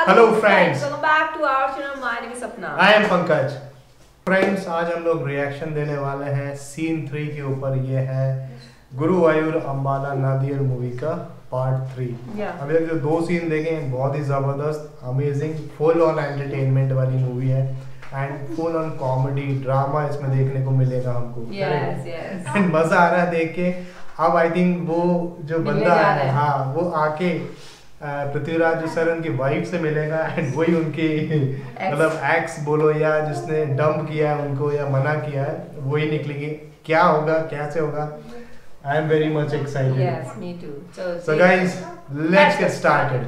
Hello, friends. Welcome back to our channel. My name is Sapna. I am Pankaj friends आज हम लोग reaction देने वाले हैं सीन थ्री के ऊपर ये है गुरुवायूर अम्बाला नादियर मूवी का पार्ट थ्री Yeah. अभी तक जो दो सीन देखे हैं बहुत ही जबरदस्त अमेजिंग फुल ऑन एंटरटेनमेंट वाली मूवी है and full on comedy drama इसमें देखने को मिलेगा हमको Yes, yes. एंड मजा आ रहा है देख के अब आई थिंक वो जो मिलने बंदा जा है रहा है। हाँ वो आके अ, पृथ्वीराज सर उनकी वाइफ से मिलेगा एंड वही उनकी मतलब एक्स बोलो या जिसने डंप किया है उनको या मना किया है वही निकलेगी क्या होगा कैसे होगा I am very much excited Yes, me too. So, so see- guys let's get started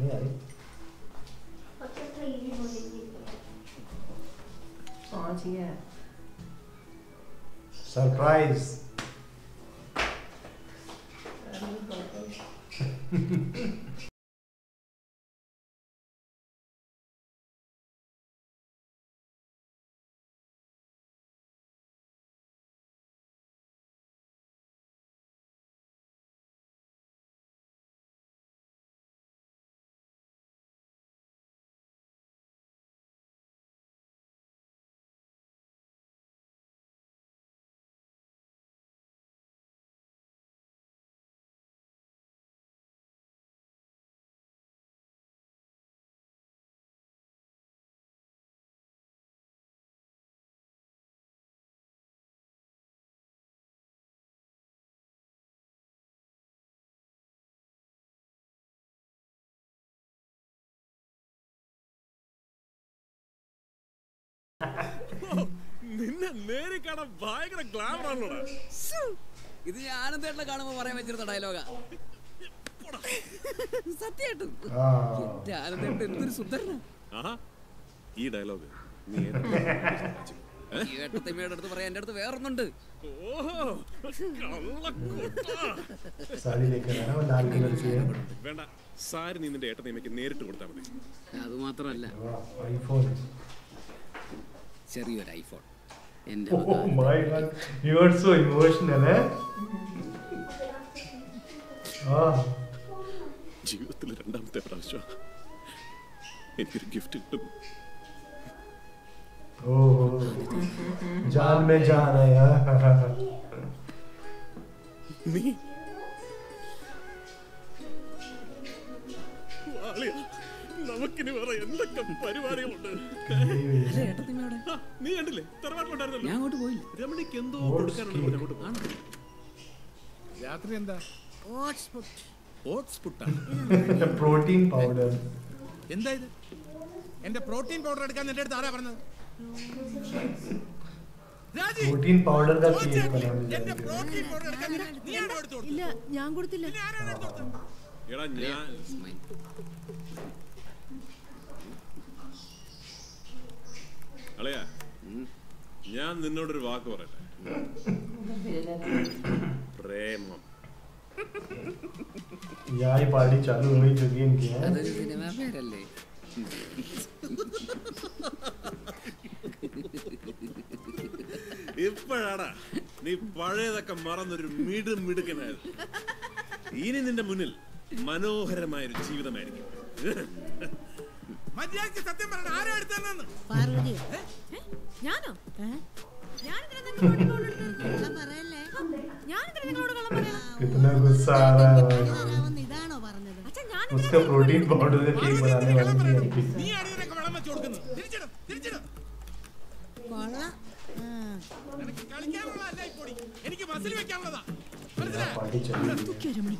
Oh, yeah. Surprise നിന്നെ നേരി കാണാൻ ഭയങ്കര ഗ്ലാമർ ആണല്ലോടാ ഇത് ഞാൻ ആനന്ദേട്ടനെ കാണുമ്പോ പറയാൻ വെച്ചിരുന്ന ഡയലോഗാ സത്യായിട്ടും എന്റെ ആനന്ദേട്ടൻ എന്തൊരു സുന്ദരനാ ആഹാ ഈ ഡയലോഗ് നീ ഈ ഏട്ടത്തിമ്മയുടെ അടുത്ത് പറയാൻ എന്റെ അടുത്ത് വേറൊന്നുണ്ട് ഓഹോ കള്ളക്കൂട്ടാ. साड़ी लेकर आया वो लाल कलर की है വേണ്ട സാരി നീ നിന്റെ ഏട്ടനെയ്മയ്ക്ക് നേരിട്ട് കൊടുത്താൽ മതി അത് മാത്രമല്ല आईफोन ചെറിയൊരു ഐഫോൺ എന്റെ Oh മകൻ. my god, you are so emotional, eh? Ah, ജീവിതത്തിൽ രണ്ടാമത്തെ പ്രാവശ്യം എനിക്കൊരു ഗിഫ്റ്റ് കിട്ടും oh, जान में जान है यार നീ വാളിയ, നമുക്കിനി വേറെ എന്തൊക്കെ പരിപാടികളുണ്ട് അല്ല, ഏട്ടത്തിമ്മയുടെ ആ, നീ കണ്ടില്ലേ തറവാട്ടിലുണ്ടായിരുന്നല്ലോ ഞാൻ അങ്ങോട്ട് പോയില്ല രമണിക്ക് എന്തോ Oats കൊടുക്കാനുണ്ട് cake. അങ്ങോട്ട് ആണോ രാത്രി എന്താ ഓട്സ് പുട്ടാണ് प्रोटीन पाउडर എന്താ ഇത് എന്റെ പ്രോട്ടീൻ പൗഡർ എടുക്കാൻ നിന്റെ അടുത്ത് ആരാ പറഞ്ഞത് രാജി प्रोटीन पाउडर का केक बनाने जा എന്റെ रही है പ്രോട്ടീൻ പൗഡർ എടുക്കാൻ നിന്റെ- നീ ആണോ എടുത്തു കൊടുത്തത്? ഇല്ല ഞാൻ കൊടുത്തില്ല പിന്നെ ആരാണ് എടുത്തു കൊടുത്തത്? എടാ ഞാൻ സ്മൈൽ. അളയാ ഞാൻ നിന്നോടൊരു വാക്ക് പറയട്ടെ പ്രേമം यहाँ ही पार्टी चालू हो ही चुकी है इनकी है അതൊരു സിനിമ പേരല്ലേ ഇപ്പോഴാടാ നീ പഴയതൊക്കെ മറന്നൊരു മിടു മിടുക്കനായത് ഇനി നിന്റെ മുന്നിൽ മനോഹരമായൊരു ജീവിതമായിരിക്കും മര്യാദയ്ക്ക് സത്യം പറയണം ആരാ എടുത്തതെന്ന് പാർവതി ഞാനോ ഞാനെന്തിനാ നിങ്ങളോട് കള്ളം എടുത്തത്? പറയല്ലേ ഞാനെന്തിനാ നിങ്ങളോട് കള്ളം പറയാ कितना गुस्सा आ रहा है भाई തരാമെന്ന് ഇതാണോ പറഞ്ഞത് അച്ഛാ ഞാൻ उसका प्रोटीन पाउडर का केक बनाने वाली थी लड़की നീ ആണ് ഇതിനൊക്കെ വെള്ളം വെച്ച് കൊടുക്കുന്നത് തിരിച്ചിടും തിരിച്ചിടും കൊള്ളാം ആ. നിനക്ക് കളിക്കാനുള്ള അല്ല ഈ പൊടി എനിക്ക് മസിൽ വെക്കാനുള്ളതാ മനസ്സിലായോ? पार्टी चली रही है രമണി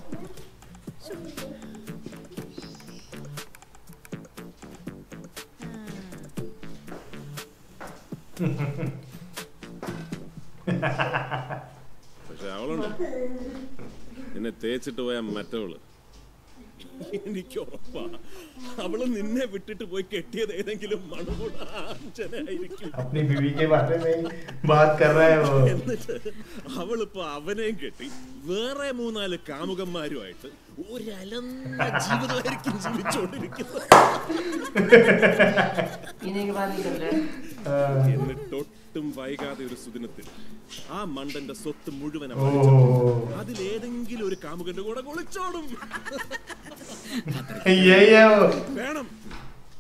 പക്ഷെ അവളുണ്ട് നിന്നെ തേച്ചിട്ട് പോയ മറ്റവള് എനിക്ക് ഉറപ്പാ അവള് നിന്നെ വിട്ടിട്ട് പോയി കെട്ടിയത് ഏതെങ്കിലും മണുകൂടാഞ്ചനായിരിക്കും अपनी बीवी के बारे में ही बात कर रहा है वो എന്നിട്ട് അവളിപ്പോ അവനെയും കെട്ടി വേറെ മൂന്നാല് കാമുകന്മാരുമായിട്ട് ഒരലന്ന ജീവിതമായിരിക്കും ജീവിച്ചോണ്ടിരിക്കുന്നത് पीने के बाद निकल रहे हाँ, എന്നിട്ടൊട്ടും വൈകാതെ ഒരു സുദിനത്തിൽ ആ മണ്ടന്റെ സ്വത്ത് മുഴുവൻ അവൻ ഓ വലിച്ചെടുത്ത് അതിലേതെങ്കിലും ഒരു കാമുകന്റെ കൂടെ കുളിച്ചോടും यही है वो വേണം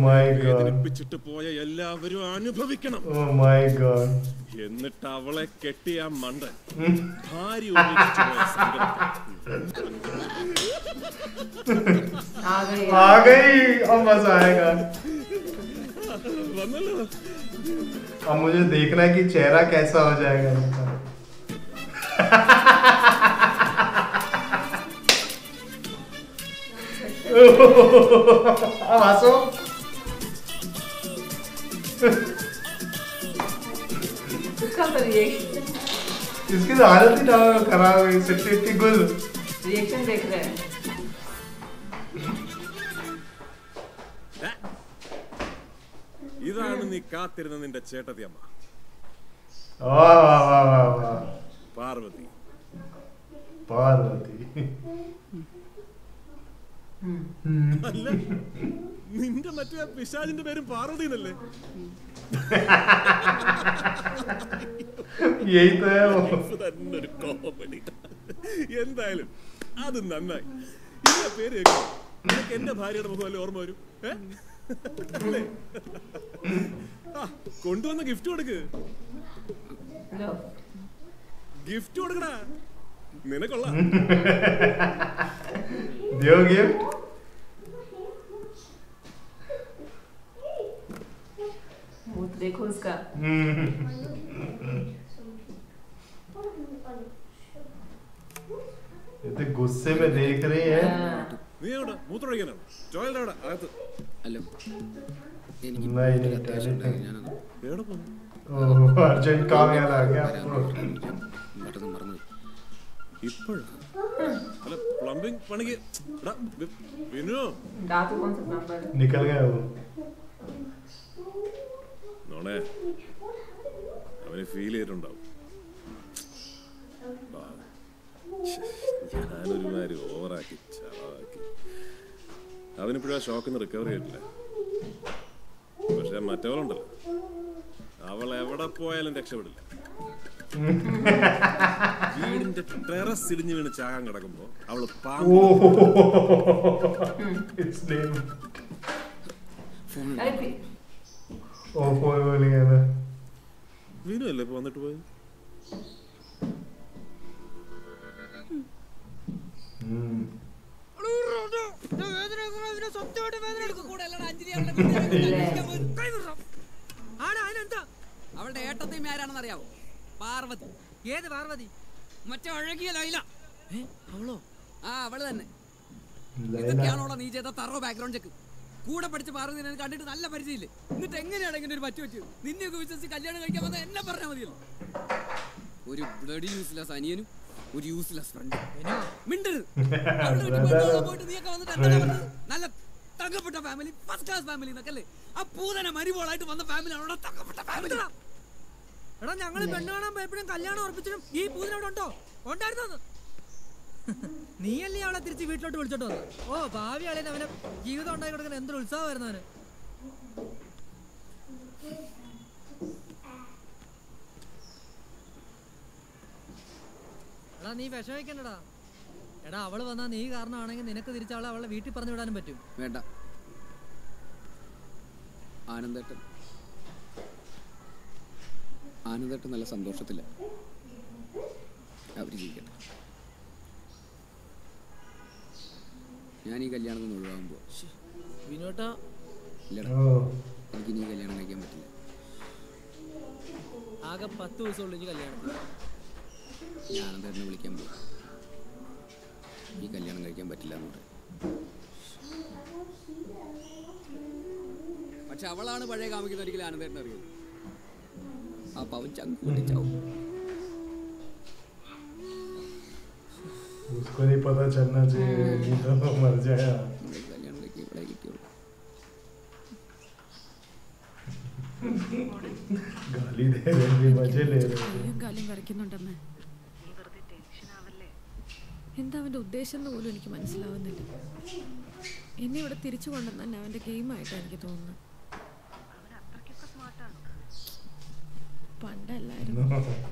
my god. വേദനിപ്പിച്ചിട്ട് പോയ എല്ലാവരും അനുഭവിക്കണം Oh my god. എന്നിട്ട് അവളെ കെട്ടിയ ആ മണ്ടൻ ഭാര്യ ഉപേക്ഷിച്ചു പോയ സങ്കടത്തെ आ गई आ गई अब मजा आएगा വന്നല്ലോ अब मुझे देखना है कि चेहरा कैसा हो जाएगा इनका अब हंसो उसका तो रिएक्शन इसकी तो हालत ही ना- खराब है सिट्टी इट्टी गुल रिएक्शन देख रहे हैं ഇതാണ് നീ കാത്തിരുന്ന നിന്റെ ചേട്ടത്തി അമ്മ वाह वाह वाह वाह वाह പാർവതി पार्वती അല്ല നിന്റെ മറ്റേ ആ പിശാചിന്റെ പേരും പാർവതി എന്നല്ലേ यही तो है वो ഇത് തന്നെ ഒരു കോമഡി എന്തായാലും അത് നന്നായി ഇന്ന പേര് കേൾക്കും നിനക്ക് എന്റെ ഭാര്യയുടെ മുഖം അല്ലേ ഓർമ്മ വരും ഏ? അല്ലേ ആ കൊണ്ടുവന്ന ഗിഫ്റ്റ് കൊടുക്ക് लो ഗിഫ്റ്റ് കൊടുക്കടാ നിനക്കൊള്ള दियो गिफ्ट मुंह देखो उसका ये तो गुस्से में देख रही है हाँ, നീ എവിടെ മൂത്രമൊഴിക്കാനാണ് ടോയ്ലറ്റ് അവിടെ അകത്ത് അല്ല എനിക്ക് नहीं ഒരു नहीं അത്യാവശ്യം टॉयलेट ഉണ്ടായി. ഞാനൊന്ന് എവിടെ പോന്നു ओह अर्जेंट काम याद आ गया വരാൻ आपको ഞാൻ പെട്ടെന്ന് മറന്നു ഇപ്പോഴാ അല്ല പ്ലംബിംഗ് പണിക്ക് എടാ, വി- വിനു दांत कौन सा नंबर निकल गया वो നോണേ അവന് ഫീൽ ചെയ്തിട്ടുണ്ടാവും പാവം. ശ്ശെ, ഞാനൊരുമാതിരി ഓവറാക്കി ചളവാക്കി അവനിപ്പോഴും ആ ഷോക്കിൽ നിന്ന് റിക്കവർ ചെയ്തിട്ടില്ല പക്ഷെ മറ്റവളുണ്ടല്ലോ അവൾ എവിടെ പോയാലും രക്ഷപ്പെടില്ല വീടിന്റെ ടെറസ് ഇടിഞ്ഞു വീണ് ചാകാൻ കിടക്കുമ്പോ അവള് പാമ്പ് इट्स नेम अरे पी- ओ फोन बोल गया ना വീണു അല്ലേ ഇപ്പൊ വന്നിട്ട് പോയത് हम्म അവളുടെ ഏട്ടത്തെയും ആരാണെന്ന് അറിയാവോ പാർവതി ഏത് പാർവതി മറ്റേ അഴകിയ ലൈല അവളോ ആ അവള് തന്നെ लैला ഇതൊക്കെയാണോടാ നീ ചെയ്ത തറോ ബാക്ക്ഗ്രൗണ്ട് ചെക്ക് കൂടെ പഠിച്ച പാർവതി നിന്നെ കണ്ടിട്ട് നല്ല പരിചയമില്ലേ എന്നിട്ട് എങ്ങനെയാണ് ഇങ്ങനെ ഒരു പറ്റു പറ്റിയത് നിന്നെയൊക്കെ വിശ്വസിച്ച് കല്യാണം കഴിക്കാൻ വന്ന എന്നെ പറഞ്ഞാൽ മതിയല്ലോ ഒരു ബ്ലഡി യൂസ്ലെസ് അനിയനും ഒരു യൂസ്ലെസ് ഫ്രണ്ട് മിണ്ടരുത് അവളുടെ വീട്ടിൽ പെണ്ണുകാണാൻ പോയിട്ട് നീയൊക്കെ വന്നിട്ട് എന്താ പറഞ്ഞത്? നല്ല തങ്കപ്പെട്ട ഫാമിലി ഫസ്റ്റ് ക്ലാസ് ഫാമിലി എന്നൊക്കെ അല്ലേ ആ പൂതന മരുമോളായിട്ട് വന്ന ഫാമിലി ആണോ തങ്കപ്പെട്ട ഫാമിലി എടാ ഞങ്ങള് പെണ്ണ് കാണാൻ പോയപ്പോഴും കല്യാണം ഉറപ്പിച്ചിട്ടും ഈ പൂതിന് അവിടെ ഉണ്ടോ ഉണ്ടായിരുന്നോ നീയല്ലേ അവളെ തിരിച്ച് വീട്ടിലോട്ട് വിളിച്ചോട്ട് വന്നത് ഓ ഭാവി അളിയൻ അവനെ ജീവിതം ഉണ്ടാക്കി കൊടുക്കുന്ന എന്തൊരു ഉത്സാഹമായിരുന്നു അവന് എടാ നീ വിഷമിക്കണ്ടടാ എടാ അവള് വന്നാ നീ കാരണമാണെങ്കിൽ നിനക്ക് തിരിച്ച് അവളെ അവളെ വീട്ടിൽ പറഞ്ഞു വിടാനും പറ്റും വേണ്ട ആനന്ദേട്ടൻ ആനന്ദേട്ടൻ നല്ല സന്തോഷത്തില്ല അവർ ജീവിക്കട്ടെ ഞാൻ ഈ കല്യാണത്തിൽ നിന്ന് ഒഴിവാകുമ്പോൾ വിനോട്ടാ ഇല്ലടാ ओ എനിക്ക് ഇനി ഈ കല്യാണം കഴിക്കാൻ പറ്റില്ല ആകെ പത്ത് ദിവസമുള്ളൂ ഇനി കല്യാണത്തിന് ഞാൻ ആനന്ദേട്ടനെ വിളിക്കാൻ പോകും ഈ കല്യാണം കഴിക്കാൻ പറ്റില്ല എന്ന് പറയും പക്ഷെ അവളാണ് പഴയ കാമിക്കുന്ന ഒരിക്കലും ആനന്ദേട്ടൻ അറിയുന്നത് അപ്പൊ അവൻ ചങ്ക് പൊട്ടിച്ചാവും उसको नहीं पता चलना चाहिए नहीं तो मर जाएगा നമ്മൾ ഈ കല്യാണം കഴിക്കാൻ ഇവിടെ കിട്ടിയുള്ളൂ गाली दे रहे थे मजे ले रहे थे കയ്യും കാലും വരയ്ക്കുന്നുണ്ടമ്മേ എന്താ അവന്റെ ഉദ്ദേശം എന്ന് പോലും എനിക്ക് മനസ്സിലാവുന്നില്ല എന്നെ ഇവിടെ തിരിച്ചു കൊണ്ടുവന്ന തന്നെ അവന്റെ ഗെയിമായിട്ടാണ് എനിക്ക് തോന്നുന്നത് പണ്ടല്ലായിരുന്നു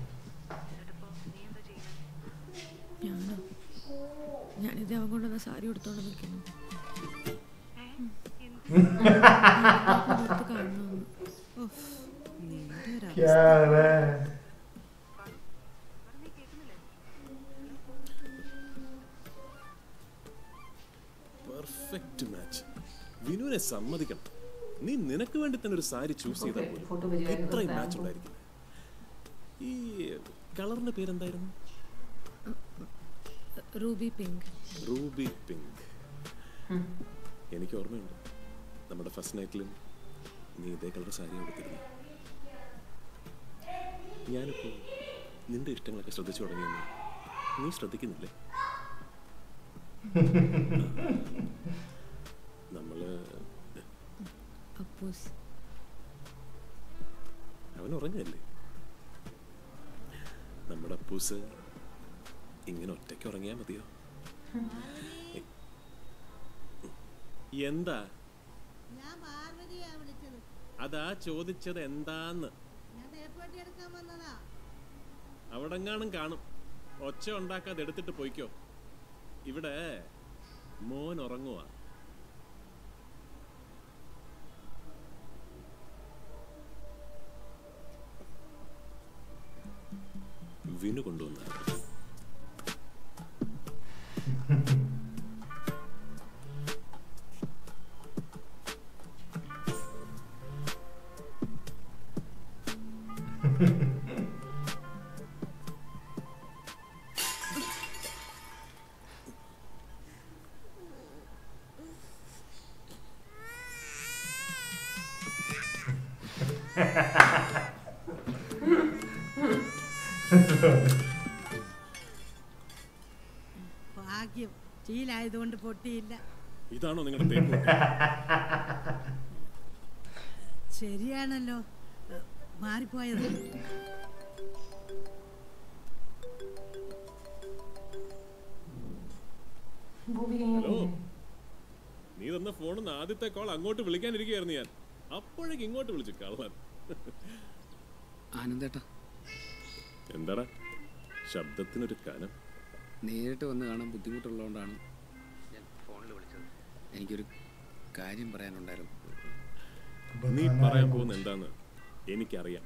ഞാനോ ഞാനിത് അവൻ കൊണ്ടുവന്ന സാരി എടുത്തോണ്ട് നിൽക്കുന്നു പുറത്ത് കാണണമെന്ന് ഉഫ്, നിന്റെ ഒരു क्या है പെർഫെക്റ്റ് മാച്ച് വിനുവിനെ സമ്മതിക്കണം നീ നിനക്ക് വേണ്ടി തന്നെ ഒരു സാരി ചൂസ് ചെയ്താൽ Okay, പോലും photo भेजेगा तो ഇത്രയും बताया മാച്ച് हमको। ഉണ്ടായിരിക്കും ഈ കളറിന്റെ പേരെന്തായിരുന്നു റൂബി പിങ്ക് റൂബി പിങ്ക് എനിക്ക് ഓർമ്മയുണ്ട് നമ്മുടെ ഫസ്റ്റ് നൈറ്റിലും നീ ഇതേ കളർ സാരി കൊടുത്തിരുന്നു ഞാനിപ്പോ നിന്റെ ഇഷ്ടങ്ങളൊക്കെ ശ്രദ്ധിച്ചു തുടങ്ങിയെന്ന് നീ ശ്രദ്ധിക്കുന്നില്ലേ നമ്മള് അപ്പൂസ് അവൻ ഉറങ്ങല്ലേ നമ്മുടെ അപ്പൂസ് ഇങ്ങനെ ഒറ്റയ്ക്ക് ഉറങ്ങിയാ മതിയോ എ- എന്താ ഞാൻ പാർവതിയാ വിളിച്ചത് അതാ ചോദിച്ചത് എന്താന്ന് ഞാൻ തേപ്പുപെട്ടി എടുക്കാൻ വന്നതാ അവിടെങ്ങാനും കാണും ഒച്ച ഉണ്ടാക്കാതെ എടുത്തിട്ട് പോയിക്കോ ഇവിടെ മോൻ ഉറങ്ങുവാ വിനു കൊണ്ടുവന്ന ഭാഗ്യം ചീലായതുകൊണ്ട് പൊട്ടിയില്ല ഇതാണോ നിങ്ങളുടെ തേപ്പ് ശരിയാണല്ലോ ഏ, മാറിപ്പോയത് वो भी यहीं ഹലോ है നീ തന്ന ഫോണിൽ ആദ്യത്തെ കോൾ അങ്ങോട്ട് വിളിക്കാനിരിക്കുകയായിരുന്നു ഞാൻ അപ്പോഴേക്ക് ഇങ്ങോട്ട് വിളിച്ചു കള്ളൻ ആനന്ദേട്ടാ എന്താടാ ശബ്ദത്തിനൊരു കനം നേരിട്ട് വന്ന് കാണാൻ ബുദ്ധിമുട്ടുള്ളതുകൊണ്ടാണ് ഞാൻ ഫോണിൽ വിളിച്ചത് എനിക്കൊരു കാര്യം പറയാനുണ്ടായിരുന്നു നീ പറയാൻ പോകുന്ന എന്താന്ന് എനിക്കറിയാം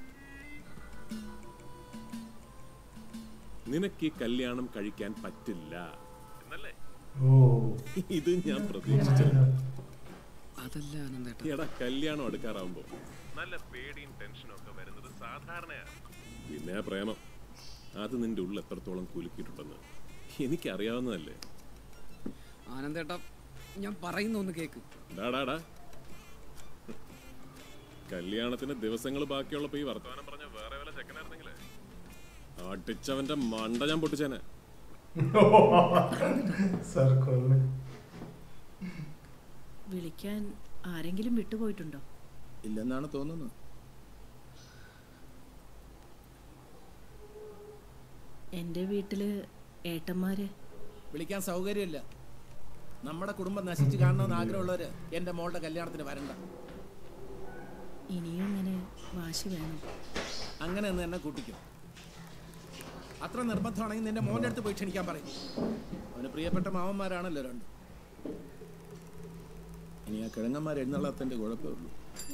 നിനക്ക് ഈ കല്യാണം കഴിക്കാൻ പറ്റില്ല എന്നല്ലേ ओ ഇത് ഞാൻ പ്രതീക്ഷിച്ചിരുന്നു അതല്ല ആനന്ദേട്ടാ എടാ കല്യാണം അടുക്കാറാവുമ്പോ നല്ല പേടിയും ടെൻഷനും ഒക്കെ വരുന്നത് സാധാരണയാണ് പിന്നെ ആ പ്രേമം അത് നിന്റെ ഉള്ളിൽ എത്രത്തോളം കുലുക്കിയിട്ടുണ്ടെന്ന് എനിക്കറിയാവുന്നതല്ലേ ആനന്ദേട്ടാ ഞാൻ പറയുന്ന ഒന്ന് കേക്ക് ഡാടാടാ കല്യാണത്തിന് ദിവസങ്ങൾ ബാക്കിയുള്ളപ്പോ ഈ വർത്തമാനം പറഞ്ഞ വേറെ വല്ല ചെക്കനായിരുന്നെങ്കിലേ അടിച്ചവന്റെ മണ്ട ഞാൻ പൊട്ടിച്ചേനെ सर खोलने വിളിക്കാൻ ആരെങ്കിലും വിട്ടുപോയിട്ടുണ്ടോ ഇല്ലെന്നാണ് തോന്നുന്നത് എൻ്റെ വീട്ടില് ഏട്ടന്മാര് വിളിക്കാൻ സൗകര്യമില്ല നമ്മുടെ കുടുംബം നശിച്ചു കാണണമെന്ന് ആഗ്രഹമുള്ളവര് എന്റെ മോളുടെ കല്യാണത്തിന് വരണ്ട ഇനിയും ഇങ്ങനെ വാശി വേണം അങ്ങനെ ഒന്ന് എന്നെ കൂട്ടിക്കും അത്ര നിർബന്ധമാണെങ്കിൽ നിന്റെ മോന്റെ അടുത്ത് പോയി ക്ഷണിക്കാൻ പറയും അവന് പ്രിയപ്പെട്ട മാമന്മാരാണല്ലോ രണ്ടും ഇനി ആ കിഴങ്ങന്മാർ എഴുന്നള്ളത്തിന്റെ കുഴപ്പമേ ഉള്ളൂ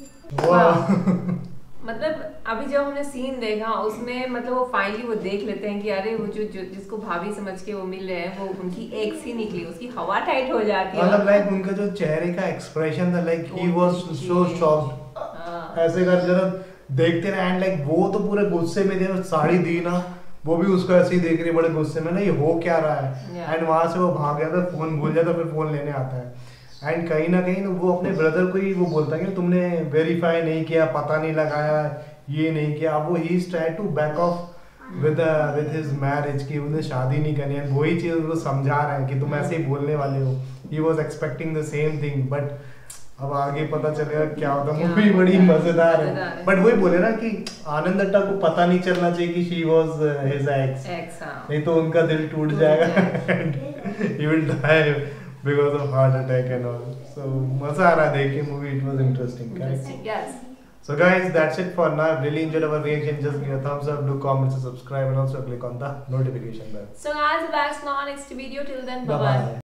मतलब अभी जब हमने सीन देखा उसमें मतलब वो फाइनली वो देख लेते हैं कि अरे वो जो, जो जिसको भाभी समझ के वो मिल रहे हैं वो उनकी एक्स ही निकली उसकी हवा टाइट हो जाती है मतलब लाइक उनका जो चेहरे का एक्सप्रेशन था like he was so shocked हाँ। ऐसे कर जरा देखते रहे एंड लाइक वो तो पूरे गुस्से में थे और साड़ी दी ना वो भी उसको ऐसे ही देख रही बड़े गुस्से में ना ये हो क्या रहा है Yeah. एंड वहां से वो भाग गया था फोन भूल जाता फिर फोन लेने आता है एंड कहीं ना कहीं वो अपने ब्रदर को ही वो बोलता है कि तुमने वेरीफाई नहीं किया पता नहीं लगाया ये नहीं किया अब वो ही try to back off with with his marriage की उन्हें शादी नहीं करनी है वही चीज उनको समझा रहे हैं कि तुम ऐसे ही बोलने वाले हो he was expecting the same thing but अब आगे पता चलेगा क्या होता क्या मूवी बड़ी होता है। मजेदार है मजेदार है। बट वही बोले ना कि आनंद अट्टा को पता नहीं चलना चाहिए कि she was his ex ex हाँ नहीं तो उनका दिल टूट टूट जाएगा जाएगा। and he will die because of heart attack and all so मजा आ रहा है देख के movie it was interesting correct Interesting, yes. so guys that's it for now I've really enjoyed our reaction just give a thumbs up do comment subscribe and also click on the notification bell So guys, that's now next video. Till then, bye bye bye. bye